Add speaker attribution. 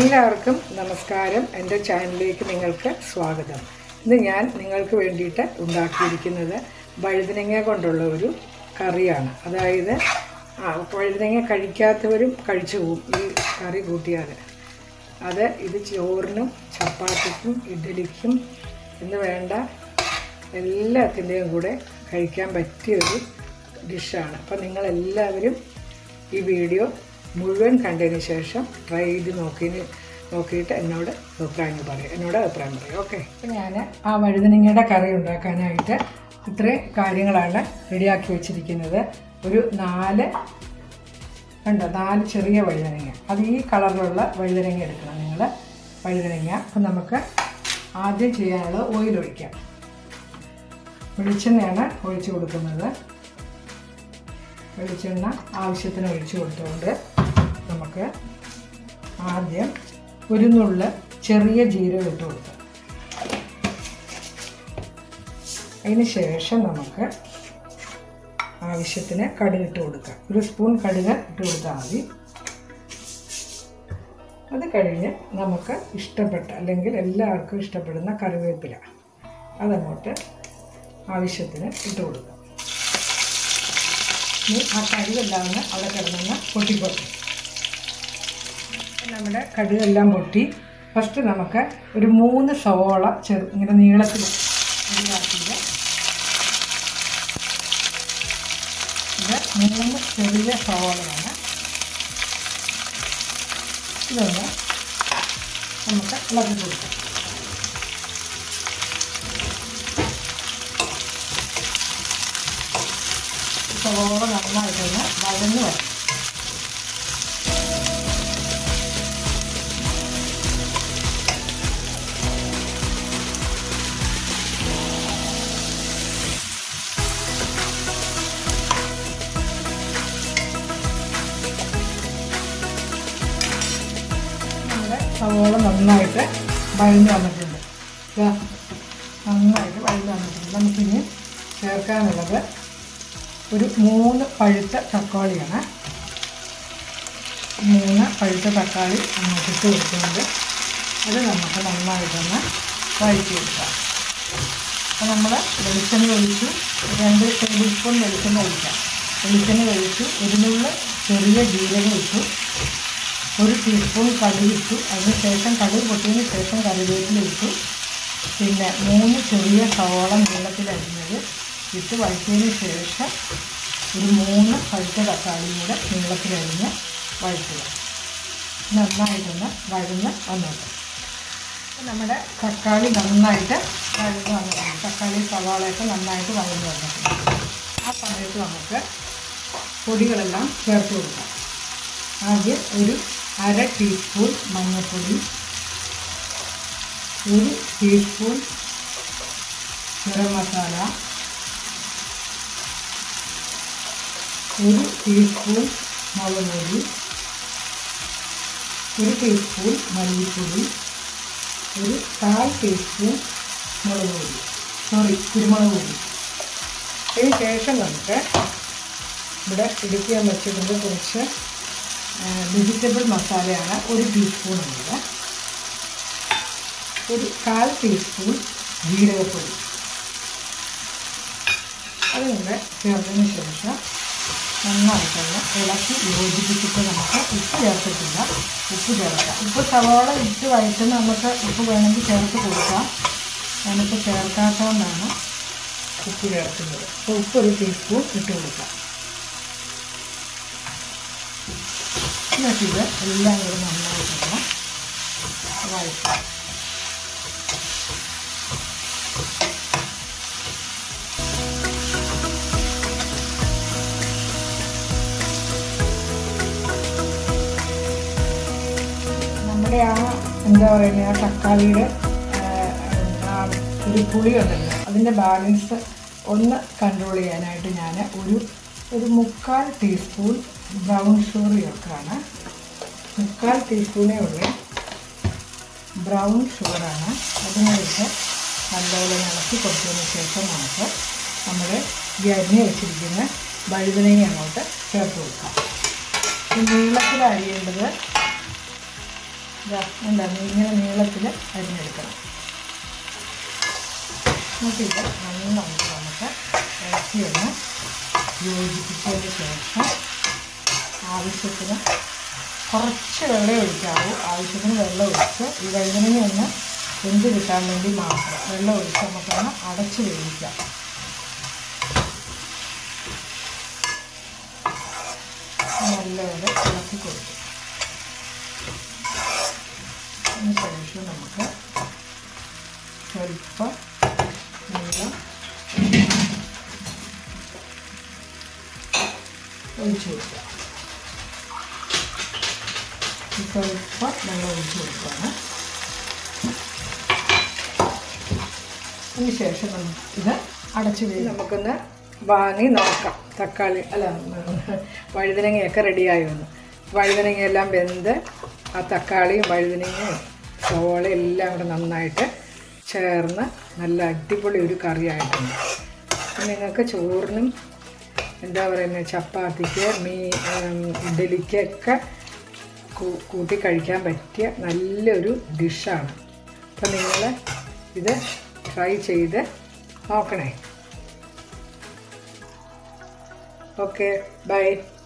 Speaker 1: എല്ലാവർക്കും നമസ്കാരം എൻ്റെ ചാനലിലേക്ക് നിങ്ങൾക്ക് സ്വാഗതം ഇന്ന് ഞാൻ നിങ്ങൾക്ക് വേണ്ടിയിട്ട് ഉണ്ടാക്കിയിരിക്കുന്നത് വഴുതനങ്ങ കൊണ്ടുള്ള ഒരു കറിയാണ് അതായത് ആ വഴുതനങ്ങ കഴിക്കാത്തവരും കഴിച്ചു പോകും ഈ കറി കൂട്ടിയാൽ അത് ഇത് ചോറിനും ചപ്പാത്തിക്കും ഇഡ്ഡലിക്കും എന്ന് വേണ്ട എല്ലാത്തിൻ്റെയും കൂടെ കഴിക്കാൻ പറ്റിയ ഒരു ഡിഷാണ് അപ്പം നിങ്ങളെല്ലാവരും ഈ വീഡിയോ മുഴുവൻ കണ്ടതിന് ശേഷം ട്രൈ ചെയ്ത് നോക്കിന് നോക്കിയിട്ട് എന്നോട് അഭിപ്രായം പറയും എന്നോട് അഭിപ്രായം പറയും ഓക്കെ അപ്പം ഞാൻ ആ വഴുതനങ്ങയുടെ കറി ഉണ്ടാക്കാനായിട്ട് ഇത്രയും കാര്യങ്ങളാണ് റെഡിയാക്കി വെച്ചിരിക്കുന്നത് ഒരു നാല് കണ്ടോ നാല് ചെറിയ വഴുതനങ്ങ അത് ഈ കളറിലുള്ള വഴുതനങ്ങ എടുക്കണം നിങ്ങൾ വഴുതനങ്ങ അപ്പം നമുക്ക് ആദ്യം ചെയ്യാനുള്ളത് ഓയിൽ ഒഴിക്കാം വെളിച്ചെണ്ണയാണ് ഒഴിച്ചു കൊടുക്കുന്നത് വെളിച്ചെണ്ണ ആവശ്യത്തിന് ഒഴിച്ചു കൊടുത്തുകൊണ്ട് നമുക്ക് ആദ്യം ഒരു നുള്ള് ചെറിയ ജീരകം ഇട്ട് കൊടുക്കാം അതിന് ശേഷം നമുക്ക് ആവശ്യത്തിന് കടുക് ഇട്ട് കൊടുക്കാം ഒരു സ്പൂൺ കടുക് ഇട്ട് കൊടുത്താൽ മതി അത് കഴിഞ്ഞ് നമുക്ക് ഇഷ്ടപ്പെട്ട അല്ലെങ്കിൽ എല്ലാവർക്കും ഇഷ്ടപ്പെടുന്ന കറിവേപ്പില അതങ്ങോട്ട് ആവശ്യത്തിന് ഇട്ട് കൊടുക്കാം ഇനി ആ കടുകെല്ലാം ഒന്ന് അവിടെ കിടന്നൊന്ന് പൊട്ടിപ്പൊട്ടി നമ്മുടെ കടുകെല്ലാം പൊട്ടി ഫസ്റ്റ് നമുക്ക് ഒരു മൂന്ന് സവോള ചെറു ഇങ്ങനെ നീളത്തിൽ ഇതാക്കിയത് ഇത് മൂന്ന് ചെറിയ സവോളയാണ് ഇതൊന്ന് നമുക്ക് ഇളക്കി കൊടുക്കാം സവോള നന്നായിട്ടൊന്ന് വഴന്ന് വരും നമ്മുടെ സവോള നന്നായിട്ട് വഴന്ന് വന്നിട്ടുണ്ട് ഇതാ, നന്നായിട്ട് വഴന്ന് വന്നിട്ടുണ്ട് നമുക്കിനി ചേർക്കാനുള്ളത് ഒരു മൂന്ന് പഴുത്ത തക്കാളിയാണ് മൂന്ന് പഴുത്ത തക്കാളി അങ്ങോട്ട് ഇട്ട് കൊടുക്കുന്നുണ്ട് അത് നമുക്ക് നന്നായിട്ടൊന്ന് വഴറ്റിയെടുക്കാം അപ്പോൾ നമ്മൾ വെളിച്ചെണ്ണ ഒഴിച്ചു രണ്ട് ടേബിൾ സ്പൂൺ വെളിച്ചെണ്ണ ഒഴിക്കാം വെളിച്ചെണ്ണ ഒഴിച്ചു ഒരു നുള്ള ചെറിയ ജീരകം ഇട്ടു ഒരു ടീസ്പൂൺ കടുക് ഇട്ടു അതിന് ശേഷം കടുക് പൊട്ടിയതിന് ശേഷം കറിവേപ്പില ഇട്ടു പിന്നെ മൂന്ന് ചെറിയ സവോള നീളത്തിലരിഞ്ഞത് ഇട്ട് വഴറ്റിയതിന് ശേഷം ഒരു മൂന്ന് പഴുത്ത തക്കാളിയും കൂടെ നീളത്തിലരിഞ്ഞ് വഴറ്റുക നന്നായിട്ടൊന്ന് വഴന്ന് വന്നോട്ടെ അപ്പോൾ നമ്മുടെ തക്കാളി നന്നായിട്ട് വഴന്ന് വന്നിട്ടുണ്ട് തക്കാളി സവാളയൊക്കെ നന്നായിട്ട് വഴന്ന് വന്നിട്ടുണ്ട് ആ സമയത്ത് നമുക്ക് പൊടികളെല്ലാം ചേർത്ത് കൊടുക്കാം ആദ്യം ഒരു അര ടീസ്പൂൺ മഞ്ഞൾപ്പൊടി ഒരു ടീസ്പൂൺ ഗരം മസാല ഒരു ടീസ്പൂൺ മുളക് പൊടി ഒരു ടീസ്പൂൺ മല്ലിപ്പൊടി ഒരു കാൽ ടീസ്പൂൺ മുളക് പൊടി സോറി കുരുമുളക് പൊടി അതിന് ശേഷം നമുക്ക് ഇവിടെ ഇടുക്കിയാൻ വെച്ചിട്ടുണ്ട് കുറച്ച് വെജിറ്റബിൾ മസാലയാണ് ഒരു ടീസ്പൂൺ ഉള്ളത് ഒരു കാൽ ടീസ്പൂൺ ജീരകപ്പൊടി അതുകൊണ്ട് ചേർത്തതിന് ശേഷം നന്നായിട്ടൊന്ന് ഇളക്കി യോജിപ്പിച്ചിട്ട് നമുക്ക് ഉപ്പ് ചേർത്തിട്ടില്ല ഉപ്പ് ചേർക്കാം ഉപ്പ് സവാള ഇട്ട് വഴറ്റുന്ന നമുക്ക് ഉപ്പ് വേണമെങ്കിൽ ചേർത്ത് കൊടുക്കാം ഞാനിപ്പോൾ ചേർക്കാത്തതുകൊണ്ടാണ് ഉപ്പ് ചേർക്കുന്നത് അപ്പോൾ ഉപ്പ് ഒരു ടീസ്പൂൺ ഇട്ട് കൊടുക്കാം എന്നിട്ടിത് എല്ലാം കൂടെ നന്നായിട്ടൊന്ന് വഴറ്റാം നമ്മുടെ ആ എന്താ പറയുക ആ തക്കാളിയുടെ ആ, ആ ഒരു പുളി ഉണ്ടല്ലോ അതിൻ്റെ ബാലൻസ് ഒന്ന് കൺട്രോൾ ചെയ്യാനായിട്ട് ഞാൻ ഒരു ഒരു മുക്കാൽ ടീസ്പൂൺ ബ്രൗൺ ഷുഗർ ചേർക്കുകയാണ് മുക്കാൽ ടീസ്പൂണേ ഉള്ളൂ ബ്രൗൺ ഷുഗറാണ് അതിനായിട്ട് നല്ലപോലെ ഇളക്കി കൊടുത്തതിന് ശേഷം നമുക്ക് നമ്മൾ ഈ അരിഞ്ഞ് വെച്ചിരിക്കുന്ന വഴുതനങ്ങ അങ്ങോട്ട് ചേർത്ത് കൊടുക്കാം ഈ നീളത്തിൽ അരിയേണ്ടത് ഇതാ എന്താ ഇങ്ങനെ നീളത്തിൽ അരിഞ്ഞെടുക്കണം എന്നിട്ട് നന്നായിട്ട് നമുക്ക് ഇറച്ചി ഒന്ന് യോജിപ്പിച്ചതിന് ശേഷം ആവശ്യത്തിന് കുറച്ച് വെള്ളം ഒഴിക്കാവൂ ആവശ്യത്തിന് വെള്ളം ഒഴിച്ച് ഈ വഴുതനങ്ങ ഒന്ന് വെന്ത് കിട്ടാൻ വേണ്ടി മാത്രം വെള്ളം ഒഴിച്ച് നമുക്കൊന്ന് അടച്ച് വേവിക്കാം നല്ലപോലെ ഇളക്കി കൊടുക്കും അതിന് ശേഷം നമുക്ക് സ്വല്പം വെള്ളം ഒഴിച്ചു കൊടുക്കുക സ്വല്പം വെള്ളം ഒഴിച്ചു കൊടുക്കുകയാണ് അതിന് ശേഷം നമുക്ക് ഇത് അടച്ചു വേണം നമുക്കൊന്ന് വാങ്ങി നോക്കാം തക്കാളി അല്ല വഴുതനങ്ങയൊക്കെ റെഡിയായി വന്നു വഴുതനങ്ങയെല്ലാം വെന്ത് ആ തക്കാളിയും വഴുതനങ്ങയും സവോളയും എല്ലാം കൂടെ നന്നായിട്ട് ചേർന്ന് നല്ല അടിപൊളി ഒരു കറിയായിട്ടുണ്ട് അപ്പം നിങ്ങൾക്ക് ചോറിനും എന്താ പറയുന്നത് ചപ്പാത്തിക്ക് മീ ഇഡലിക്കൊക്കെ കൂ- കൂട്ടി കഴിക്കാൻ പറ്റിയ നല്ലൊരു ഡിഷാണ് അപ്പം നിങ്ങൾ ഇത് ട്രൈ ചെയ്ത് നോക്കണേ ഓക്കെ ബൈ